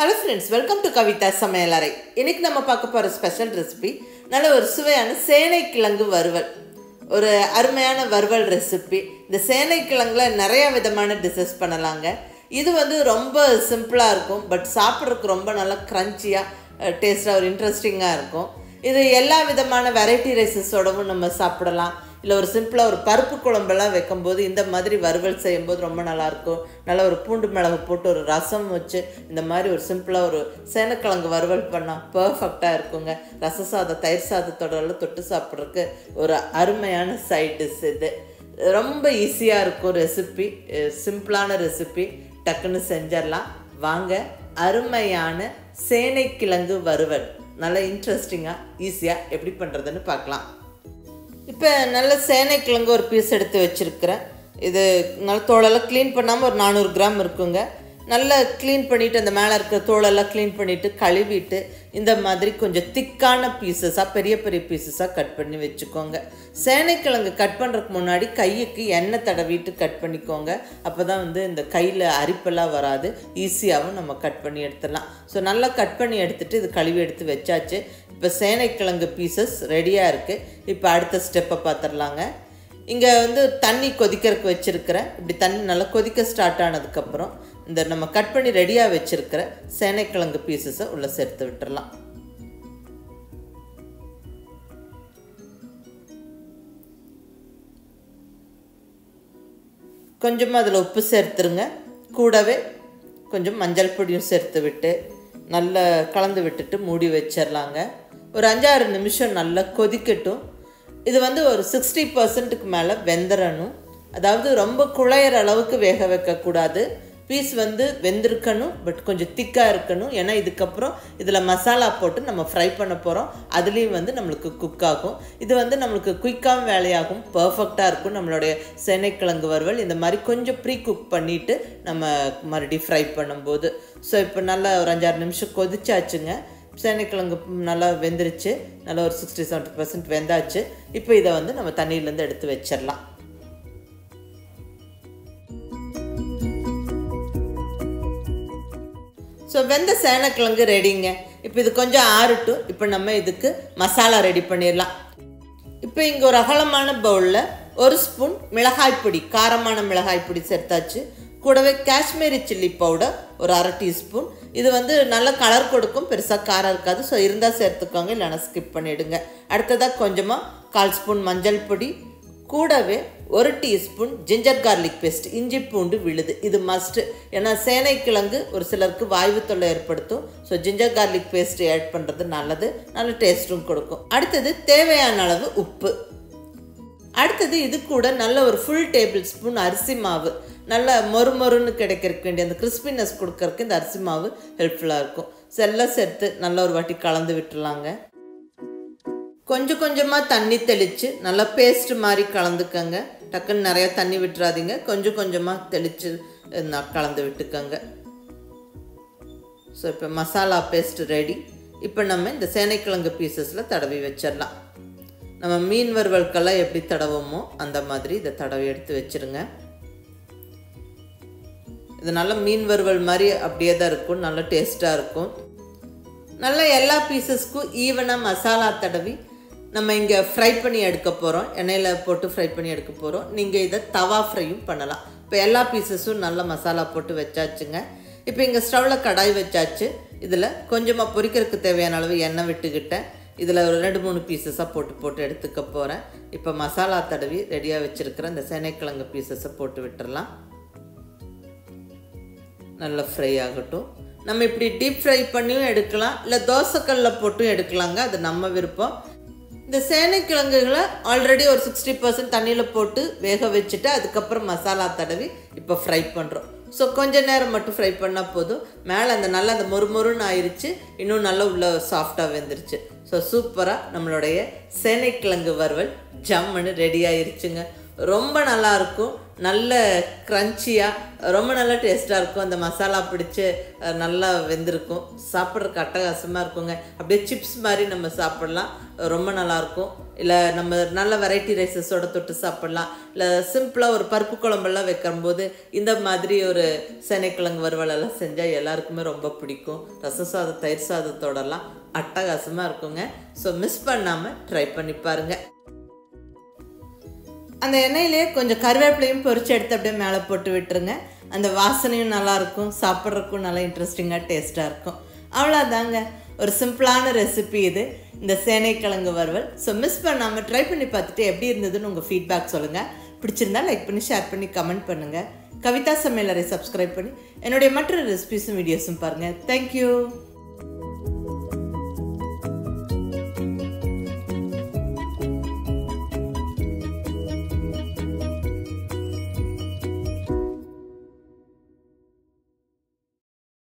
hello friends welcome to Kavitha சமையலறை இன்னைக்கு நம்ம பார்க்க போகிற ஸ்பெஷல் ரெசிபி நல்ல ஒரு சுவையான சேனைக்கிழங்கு வறுவல் ஒரு அருமையான வறுவல் ரெசிபி இந்த சேனைக்கிழங்குல நிறைய விதமான டிஷ்ஷஸ் பண்ணலாங்க இது வந்து ரொம்ப சிம்பிளாக இருக்கும் பட் சாப்பிட்றதுக்கு ரொம்ப நல்லா க்ரன்ச்சியாக டேஸ்ட்டாக ஒரு இன்ட்ரெஸ்டிங்காக இருக்கும் இது எல்லா விதமான வெரைட்டி ரைஸஸோடவும் நம்ம சாப்பிடலாம் இல்லை ஒரு சிம்பிளாக ஒரு பருப்பு குழம்பெல்லாம் வைக்கும்போது இந்த மாதிரி வறுவல் செய்யும்போது ரொம்ப நல்லாயிருக்கும் நல்லா ஒரு பூண்டு மிளகு போட்டு ஒரு ரசம் வச்சு இந்த மாதிரி ஒரு சிம்பிளாக ஒரு சேனக்கிழங்கு வறுவல் பண்ணால் பர்ஃபெக்டாக இருக்குங்க ரச சாதம் தயிர் சாதத்தோடலாம் தொட்டு சாப்பிட்றதுக்கு ஒரு அருமையான சைட் டிஷ் இது ரொம்ப ஈஸியாக இருக்கும் ரெசிபி சிம்பிளான ரெசிபி டக்குன்னு செஞ்சிடலாம் வாங்க அருமையான சேனைக்கிழங்கு வறுவல் நல்லா இன்ட்ரெஸ்டிங்காக ஈஸியாக எப்படி பண்ணுறதுன்னு பார்க்கலாம் இப்போ நல்ல சேனைக்கிழங்கு ஒரு பீஸ் எடுத்து வச்சுருக்கிறேன் இது நல்ல தோலெல்லாம் க்ளீன் பண்ணாமல் ஒரு நானூறு கிராம் இருக்குங்க நல்லா க்ளீன் பண்ணிவிட்டு அந்த மேலே இருக்கிற தோலெல்லாம் க்ளீன் பண்ணிவிட்டு கழுவிட்டு இந்த மாதிரி கொஞ்சம் திக்கான பீசஸாக பெரிய பெரிய பீசஸாக கட் பண்ணி வச்சுக்கோங்க சேனைக்கிழங்கு கட் பண்ணுறதுக்கு முன்னாடி கையுக்கு எண்ணெய் தடவிட்டு கட் பண்ணிக்கோங்க அப்போ தான் வந்து இந்த கையில் அரிப்பெல்லாம் வராது ஈஸியாகவும் நம்ம கட் பண்ணி எடுத்துடலாம் ஸோ நல்லா கட் பண்ணி எடுத்துகிட்டு இது கழுவி எடுத்து வச்சாச்சு இப்போ சேனைக்கிழங்கு பீசஸ் ரெடியாக இருக்குது இப்போ அடுத்த ஸ்டெப்பை பார்த்துடலாங்க இங்கே வந்து தண்ணி கொதிக்கிறதுக்கு வச்சுருக்கிறேன் இப்படி தண்ணி நல்லா கொதிக்க ஸ்டார்ட் ஆனதுக்கப்புறம் இந்த நம்ம கட் பண்ணி ரெடியாக வச்சுருக்கிற சேனைக்கிழங்கு பீசஸை உள்ளே சேர்த்து விட்டுறலாம் கொஞ்சமாக அதில் உப்பு சேர்த்துருங்க கூடவே கொஞ்சம் மஞ்சள் பொடியும் சேர்த்து விட்டு நல்லா கலந்து விட்டுட்டு மூடி வச்சிடலாங்க ஒரு அஞ்சாறு நிமிஷம் நல்லா கொதிக்கட்டும் இது வந்து ஒரு சிக்ஸ்டி பர்சன்ட்டுக்கு மேலே வெந்துடணும் அதாவது ரொம்ப குழையிற அளவுக்கு வேக வைக்கக்கூடாது பீஸ் வந்து வெந்திருக்கணும் பட் கொஞ்சம் திக்காக இருக்கணும் ஏன்னா இதுக்கப்புறம் இதில் மசாலா போட்டு நம்ம ஃப்ரை பண்ண போகிறோம் அதுலேயும் வந்து நம்மளுக்கு குக் ஆகும் இது வந்து நம்மளுக்கு குயிக்காகவும் வேலையாகும் பர்ஃபெக்டாக இருக்கும் நம்மளுடைய சேனைக்கிழங்கு வறுவல் இந்த மாதிரி கொஞ்சம் ப்ரீ குக் பண்ணிவிட்டு நம்ம மறுபடியும் ஃப்ரை பண்ணும்போது ஸோ இப்போ நல்லா ஒரு அஞ்சாறு நிமிஷம் கொதிச்சாச்சுங்க சேனைக்கிழங்கு நல்லா வெந்துருச்சு நல்லா ஒரு சிக்ஸ்டி செவன்ட்டி பர்சன்ட் வெந்தாச்சு இப்போ இதை வந்து நம்ம தண்ணியிலேருந்து எடுத்து வச்சிடலாம் ஸோ வெந்த சேனக்கிழங்கு ரெடிங்க இப்போ இது கொஞ்சம் ஆறட்டும் இப்போ நம்ம இதுக்கு மசாலா ரெடி பண்ணிடலாம் இப்போ இங்கே ஒரு அகலமான பவுலில் ஒரு ஸ்பூன் மிளகாய் பொடி காரமான மிளகாய் பொடி சேர்த்தாச்சு கூடவே காஷ்மீரி சில்லி பவுடர் ஒரு அரை டீஸ்பூன் இது வந்து நல்ல கலர் கொடுக்கும் பெருசாக காரம் இருக்காது ஸோ இருந்தால் சேர்த்துக்கோங்க இல்லைனா ஸ்கிப் பண்ணிவிடுங்க அடுத்ததாக கொஞ்சமாக கால் ஸ்பூன் மஞ்சள் பொடி கூடவே ஒரு டீஸ்பூன் ஜிஞ்சர் கார்லிக் பேஸ்ட் இஞ்சி பூண்டு விழுது இது மஸ்ட்டு ஏன்னா சேனைக்கிழங்கு ஒரு சிலருக்கு வாய்வு தொல்லை ஏற்படுத்தும் so ginger garlic paste add பண்ணுறது நல்லது நல்ல டேஸ்ட்டும் கொடுக்கும் அடுத்தது தேவையான அளவு உப்பு அடுத்தது இது கூட நல்ல ஒரு ஃபுல் டேபிள் ஸ்பூன் அரிசி மாவு நல்ல மொறு மொறுன்னு கிடைக்கிறதுக்கு வேண்டிய அந்த கிறிஸ்பினஸ் கொடுக்கறதுக்கு இந்த அரிசி மாவு ஹெல்ப்ஃபுல்லாக இருக்கும் ஸோ எல்லாம் சேர்த்து நல்ல ஒரு வாட்டி கலந்து விட்டுலாங்க கொஞ்சம் கொஞ்சமாக தண்ணி தெளித்து நல்லா பேஸ்ட் மாதிரி கலந்துக்கங்க டக்குன்னு நிறைய தண்ணி விட்டுறாதீங்க கொஞ்சம் கொஞ்சமாக தெளித்து கலந்து விட்டுக்கோங்க ஸோ இப்போ மசாலா பேஸ்ட் ரெடி இப்போ நம்ம இந்த சேனைக்கிழங்கு பீசஸில் தடவி வச்சிடலாம் நம்ம மீன் வறுவல்கெல்லாம் எப்படி தடவோமோ அந்த மாதிரி இதை தடவி எடுத்து வச்சுருங்க இது நல்ல மீன் வறுவல் மாதிரி அப்படியே தான் இருக்கும் நல்ல டேஸ்ட்டாக இருக்கும் நல்லா எல்லா பீசஸ்க்கும் ஈவனாக மசாலா தடவி நம்ம இங்கே ஃப்ரை பண்ணி எடுக்க போகிறோம் எண்ணெயில் போட்டு ஃப்ரை பண்ணி எடுக்க போகிறோம் நீங்கள் இதை தவா ஃப்ரையும் பண்ணலாம் இப்போ எல்லா பீசஸும் நல்ல மசாலா போட்டு வச்சாச்சுங்க இப்போ இங்கே ஸ்டவ்வில் கடாய் வச்சாச்சு இதில் கொஞ்சமாக பொரிக்கிறதுக்கு தேவையான அளவு எண்ணெய் விட்டுக்கிட்டேன் இதில் ஒரு ரெண்டு மூணு பீசஸாக போட்டு போட்டு எடுத்துக்க போகிறேன் இப்போ மசாலா தடவி ரெடியாக வச்சுருக்கிற இந்த சேனைக்கிழங்கு பீசஸை போட்டு விட்டுறலாம் நல்லா ஃப்ரை ஆகட்டும் நம்ம இப்படி டீப் ஃப்ரை பண்ணியும் எடுக்கலாம் இல்லை தோசைக்கல்ல போட்டும் எடுக்கலாங்க அது நம்ம விருப்பம் இந்த சேனைக்கிழங்குகளை ஆல்ரெடி ஒரு சிக்ஸ்டி பர்சன்ட் தண்ணியில் போட்டு வேக வச்சுட்டு அதுக்கப்புறம் மசாலா தடவி இப்போ ஃப்ரை பண்ணுறோம் ஸோ கொஞ்ச நேரம் மட்டும் ஃப்ரை பண்ணால் போதும் மேலே அந்த நல்லா அந்த மொறுமொறுன்னு ஆயிடுச்சு இன்னும் நல்லா உள்ள சாஃப்டாக வெந்துருச்சு ஸோ சூப்பராக நம்மளுடைய சேனைக்கிழங்கு வறுவல் ஜம்முன்னு ரெடி ஆயிருச்சுங்க ரொம்ப நல்லா இருக்கும் நல்ல க்ரன்ச்சியாக ரொம்ப நல்ல டேஸ்ட்டாக இருக்கும் அந்த மசாலா பிடிச்சி அஹ், நல்லா வெந்திருக்கும் சாப்பிட்றதுக்கு அட்டகாசமாக இருக்குங்க அப்படியே சிப்ஸ் மாதிரி நம்ம சாப்பிட்லாம் ரொம்ப நல்லாயிருக்கும் இல்லை நம்ம நல்ல வெரைட்டி ரைஸஸோட தொட்டு சாப்பிட்லாம் இல்லை சிம்பிளாக ஒரு பருப்பு குழம்பெல்லாம் வைக்கும்போது இந்த மாதிரி ஒரு சேனைக்கிழங்கு வறுவல் எல்லாம் செஞ்சால் எல்லாருக்குமே ரொம்ப பிடிக்கும் ரசம் சாதம் தயிர் சாதத்தோடலாம் அட்டகாசமாக இருக்குங்க ஸோ மிஸ் பண்ணாமல் ட்ரை பண்ணி பாருங்கள் அந்த எண்ணெயிலே கொஞ்சம் கருவேப்பிலையும் பொரிச்சு எடுத்து அப்படியே மேலே போட்டு விட்டுருங்க அந்த வாசனையும் நல்லாயிருக்கும் சாப்பிட்றதுக்கும் நல்லா இன்ட்ரெஸ்டிங்காக டேஸ்ட்டாக இருக்கும் அவ்வளோதாங்க ஒரு சிம்பிளான ரெசிபி இது இந்த சேனைக்கிழங்கு வறுவல் ஸோ மிஸ் பண்ணாமல் ட்ரை பண்ணி பார்த்துட்டு எப்படி இருந்ததுன்னு உங்கள் ஃபீட்பேக் சொல்லுங்கள் பிடிச்சிருந்தா லைக் பண்ணி ஷேர் பண்ணி கமெண்ட் பண்ணுங்கள் கவிதா சமையலரை சப்ஸ்கிரைப் பண்ணி என்னுடைய மற்ற ரெசிபிஸும் வீடியோஸும் பாருங்கள் தேங்க்யூ